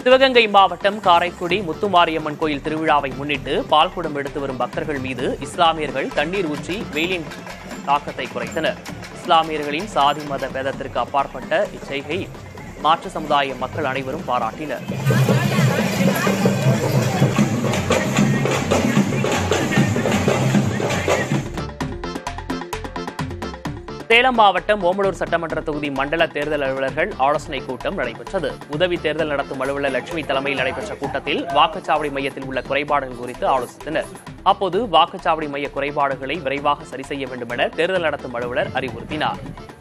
சிவகங்கை மாவட்டம் காரைக்குடி முத்துமாரியம்மன் கோயில் திருவிழாவை முன்னிட்டு பால்குடம் எடுத்து வரும் பக்தர்கள் மீது இஸ்லாமியர்கள் தண்ணீர் ஊற்றி வெயிலின் தாக்கத்தை குறைத்தனர் இஸ்லாமியர்களின் சாதி மத பேதத்திற்கு அப்பாற்பட்ட இச்செய்கை மாற்று சமுதாய மக்கள் அனைவரும் பாராட்டினர் சேலம் மாவட்டம் ஓமலூர் சட்டமன்ற தொகுதி மண்டல தேர்தல் அலுவலர்கள் ஆலோசனைக் கூட்டம் நடைபெற்றது உதவி தேர்தல் நடத்தும் அலுவலர் லட்சுமி தலைமையில் நடைபெற்ற கூட்டத்தில் வாக்குச்சாவடி மையத்தில் உள்ள குறைபாடுகள் குறித்து ஆலோசித்தனர் அப்போது வாக்குச்சாவடி மைய குறைபாடுகளை விரைவாக சரி செய்ய வேண்டும் என தேர்தல் நடத்தும் அலுவலர் அறிவுறுத்தினார்